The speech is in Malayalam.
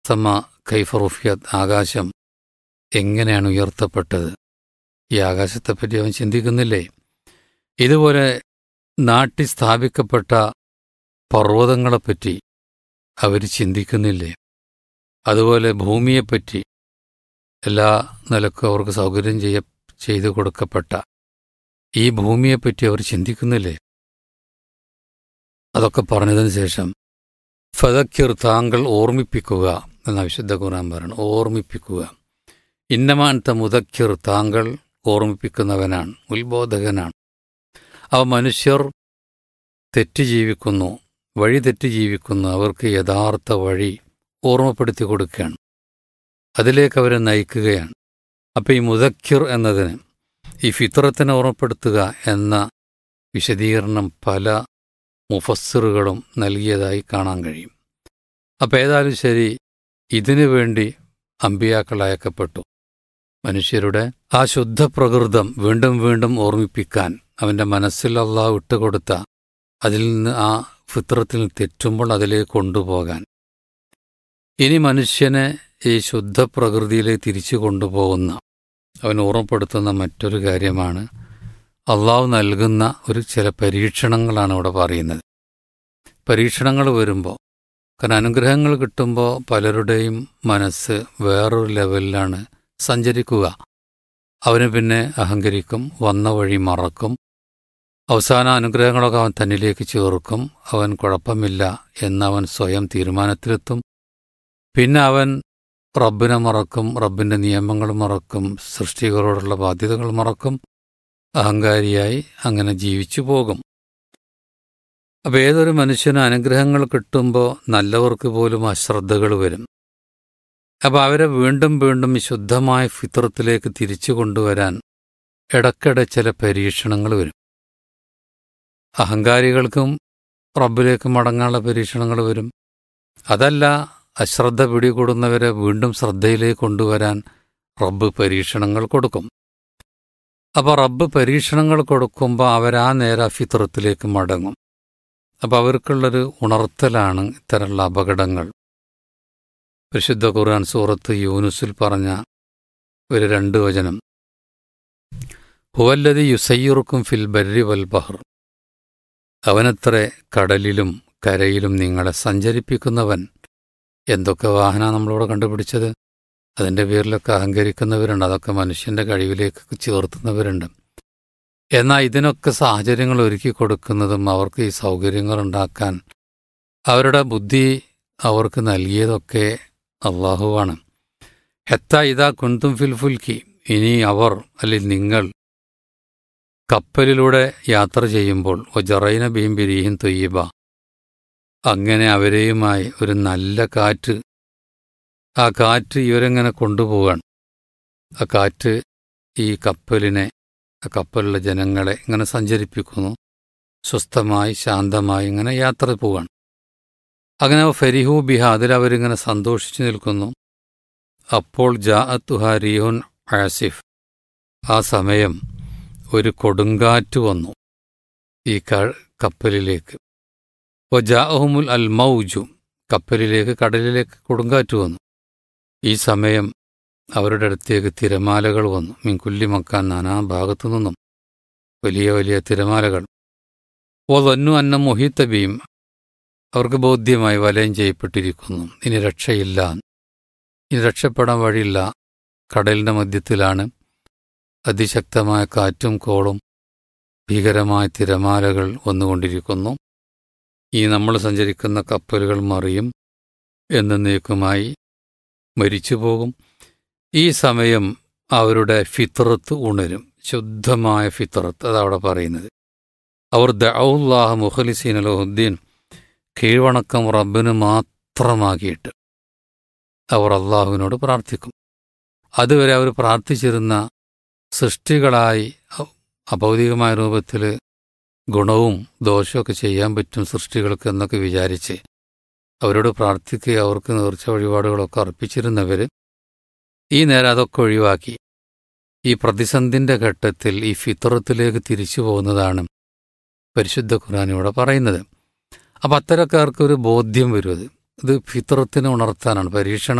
സമ കൈഫറുഫിയത് ആകാശം എങ്ങനെയാണ് ഉയർത്തപ്പെട്ടത് ഈ ആകാശത്തെപ്പറ്റി അവൻ ചിന്തിക്കുന്നില്ലേ ഇതുപോലെ നാട്ടി സ്ഥാപിക്കപ്പെട്ട പർവ്വതങ്ങളെപ്പറ്റി അവർ ചിന്തിക്കുന്നില്ലേ അതുപോലെ ഭൂമിയെപ്പറ്റി എല്ലാ നിലക്കും അവർക്ക് സൗകര്യം ചെയ്യ ചെയ്തു കൊടുക്കപ്പെട്ട ഈ ഭൂമിയെപ്പറ്റി അവർ ചിന്തിക്കുന്നില്ലേ അതൊക്കെ പറഞ്ഞതിന് ശേഷം ഫതക്കിർ താങ്കൾ ഓർമ്മിപ്പിക്കുക എന്ന വിശുദ്ധ ഖുർആൻ പറയണം ഓർമ്മിപ്പിക്കുക ഇന്നമാനത്തെ മുതക്കിർ താങ്കൾ ഓർമ്മിപ്പിക്കുന്നവനാണ് ഉത്ബോധകനാണ് അവ മനുഷ്യർ തെറ്റ് ജീവിക്കുന്നു വഴി തെറ്റ് ജീവിക്കുന്നു അവർക്ക് യഥാർത്ഥ വഴി ഓർമ്മപ്പെടുത്തി കൊടുക്കുകയാണ് അതിലേക്ക് അവരെ നയിക്കുകയാണ് അപ്പം ഈ മുതക്കിർ എന്നതിന് ഈ ഫിത്രത്തിനെ ഓർമ്മപ്പെടുത്തുക എന്ന വിശദീകരണം പല മുഫസ്സിറുകളും നൽകിയതായി കാണാൻ കഴിയും അപ്പം ഏതായാലും ശരി ഇതിനു വേണ്ടി അമ്പിയാക്കൾ അയക്കപ്പെട്ടു മനുഷ്യരുടെ ആ ശുദ്ധ പ്രകൃതം വീണ്ടും വീണ്ടും ഓർമ്മിപ്പിക്കാൻ അവൻ്റെ മനസ്സിൽ അള്ളാഹ് വിട്ടുകൊടുത്ത അതിൽ നിന്ന് ആ ഫിത്രത്തിൽ തെറ്റുമ്പോൾ അതിലേക്ക് കൊണ്ടുപോകാൻ ഇനി മനുഷ്യനെ ഈ ശുദ്ധ പ്രകൃതിയിലേക്ക് തിരിച്ചു കൊണ്ടുപോകുന്ന അവൻ ഓർമ്മപ്പെടുത്തുന്ന മറ്റൊരു കാര്യമാണ് അള്ളാഹു നൽകുന്ന ഒരു ചില പരീക്ഷണങ്ങളാണ് ഇവിടെ പറയുന്നത് പരീക്ഷണങ്ങൾ വരുമ്പോൾ കാരണം അനുഗ്രഹങ്ങൾ കിട്ടുമ്പോൾ പലരുടെയും മനസ്സ് വേറൊരു ലെവലിലാണ് സഞ്ചരിക്കുക അവന് പിന്നെ അഹങ്കരിക്കും വന്ന വഴി മറക്കും അവസാന അനുഗ്രഹങ്ങളൊക്കെ അവൻ തന്നിലേക്ക് ചേർക്കും അവൻ കുഴപ്പമില്ല എന്നവൻ സ്വയം തീരുമാനത്തിലെത്തും പിന്നെ അവൻ റബ്ബിനെ മറക്കും റബ്ബിന്റെ നിയമങ്ങൾ മറക്കും സൃഷ്ടികളോടുള്ള ബാധ്യതകൾ മറക്കും അഹങ്കാരിയായി അങ്ങനെ ജീവിച്ചു പോകും അപ്പം ഏതൊരു മനുഷ്യന് അനുഗ്രഹങ്ങൾ കിട്ടുമ്പോൾ നല്ലവർക്ക് പോലും അശ്രദ്ധകൾ വരും അപ്പം അവരെ വീണ്ടും വീണ്ടും ഈ ശുദ്ധമായ ഫിത്രത്തിലേക്ക് തിരിച്ചു കൊണ്ടുവരാൻ ഇടയ്ക്കിടെ ചില പരീക്ഷണങ്ങൾ വരും അഹങ്കാരികൾക്കും റബ്ബിലേക്ക് മടങ്ങാനുള്ള പരീക്ഷണങ്ങൾ വരും അതല്ല അശ്രദ്ധ പിടികൂടുന്നവരെ വീണ്ടും ശ്രദ്ധയിലേക്ക് കൊണ്ടുവരാൻ റബ്ബ് പരീക്ഷണങ്ങൾ കൊടുക്കും അപ്പോൾ റബ്ബ് പരീക്ഷണങ്ങൾ കൊടുക്കുമ്പോൾ അവരാ നേരെ ഫിത്രത്തിലേക്ക് മടങ്ങും അപ്പോൾ അവർക്കുള്ളൊരു ഉണർത്തലാണ് ഇത്തരമുള്ള അപകടങ്ങൾ പരിശുദ്ധ ഖുർആൻ സൂറത്ത് യൂനുസിൽ പറഞ്ഞ ഒരു രണ്ട് വചനം ഹുവല്ലതി യുസയ്യുറുക്കും ഫിൽ ബർരി വൽ ബഹർ അവനത്രേ കടലിലും കരയിലും നിങ്ങളെ സഞ്ചരിപ്പിക്കുന്നവൻ എന്തൊക്കെ വാഹന നമ്മളിവിടെ കണ്ടുപിടിച്ചത് അതിൻ്റെ പേരിലൊക്കെ അഹങ്കരിക്കുന്നവരുണ്ട് അതൊക്കെ മനുഷ്യന്റെ കഴിവിലേക്ക് ചേർത്തുന്നവരുണ്ട് എന്നാൽ ഇതിനൊക്കെ സാഹചര്യങ്ങൾ ഒരുക്കി കൊടുക്കുന്നതും അവർക്ക് ഈ സൗകര്യങ്ങൾ ഉണ്ടാക്കാൻ അവരുടെ ബുദ്ധി അവർക്ക് നൽകിയതൊക്കെ അള്ളാഹുവാണ് ഹെത്ത ഇതാ കുന്തും ഫിൽഫുൽക്കി ഇനി അവർ അല്ലെങ്കിൽ നിങ്ങൾ കപ്പലിലൂടെ യാത്ര ചെയ്യുമ്പോൾ ഒജറൈന ബീം ബിരീഹിൻ തൊയ്യബ അങ്ങനെ അവരെയുമായി ഒരു നല്ല കാറ്റ് ആ കാറ്റ് ഇവരെങ്ങനെ കൊണ്ടുപോവാണ് ആ കാറ്റ് ഈ കപ്പലിനെ ആ കപ്പലിലെ ജനങ്ങളെ ഇങ്ങനെ സഞ്ചരിപ്പിക്കുന്നു സ്വസ്ഥമായി ശാന്തമായി ഇങ്ങനെ യാത്ര പോവാണ് അങ്ങനെ ഫെരിഹു ബിഹ അതിലവരിങ്ങനെ സന്തോഷിച്ചു നിൽക്കുന്നു അപ്പോൾ ജാഅത്തുഹ റിയോൻ ആസിഫ് ആ സമയം ഒരു കൊടുങ്കാറ്റ് വന്നു ഈ കപ്പലിലേക്ക് ഒ ജാഅഹുമുൽ അൽ മൗജു കപ്പലിലേക്ക് കടലിലേക്ക് കൊടുങ്കാറ്റ് വന്നു ഈ സമയം അവരുടെ അടുത്തേക്ക് തിരമാലകൾ വന്നു മിൻകുല്ലി മക്കാൻ നാനാ ഭാഗത്തു നിന്നും വലിയ വലിയ തിരമാലകൾ ഓ തന്നു അന്ന മൊഹിത്തബിയും അവർക്ക് ബോധ്യമായി വലയം ചെയ്യപ്പെട്ടിരിക്കുന്നു ഇനി രക്ഷയില്ല ഇനി രക്ഷപ്പെടാൻ വഴിയില്ല കടലിന്റെ മധ്യത്തിലാണ് അതിശക്തമായ കാറ്റും കോളും ഭീകരമായ തിരമാലകൾ വന്നുകൊണ്ടിരിക്കുന്നു ഈ നമ്മൾ സഞ്ചരിക്കുന്ന കപ്പലുകൾ മറിയും എന്നേക്കുമായി മരിച്ചുപോകും ഈ സമയം അവരുടെ ഫിത്രത്ത് ഉണരും ശുദ്ധമായ ഫിത്രത്ത് അതവിടെ പറയുന്നത് അവർ ദൗല്ലാഹ മുഖലിസീൻ അലഹുദ്ദീൻ കീഴ്വണക്കം റബ്ബിന് മാത്രമാക്കിയിട്ട് അവർ അള്ളാഹുവിനോട് പ്രാർത്ഥിക്കും അതുവരെ അവർ പ്രാർത്ഥിച്ചിരുന്ന സൃഷ്ടികളായി അഭൗതികമായ രൂപത്തിൽ ഗുണവും ദോഷമൊക്കെ ചെയ്യാൻ പറ്റും സൃഷ്ടികൾക്ക് എന്നൊക്കെ വിചാരിച്ച് അവരോട് പ്രാർത്ഥിക്കുക അവർക്ക് നേർച്ച വഴിപാടുകളൊക്കെ അർപ്പിച്ചിരുന്നവർ ഈ നേരം അതൊക്കെ ഒഴിവാക്കി ഈ പ്രതിസന്ധിന്റെ ഘട്ടത്തിൽ ഈ ഫിത്രത്തിലേക്ക് തിരിച്ചു പോകുന്നതാണ് പരിശുദ്ധ ഖുർആൻ ഇവിടെ പറയുന്നത് അപ്പം അത്തരക്കാർക്ക് ഒരു ബോധ്യം വരും അത് ഇത് ഫിത്രത്തിനെ ഉണർത്താനാണ് പരീക്ഷണം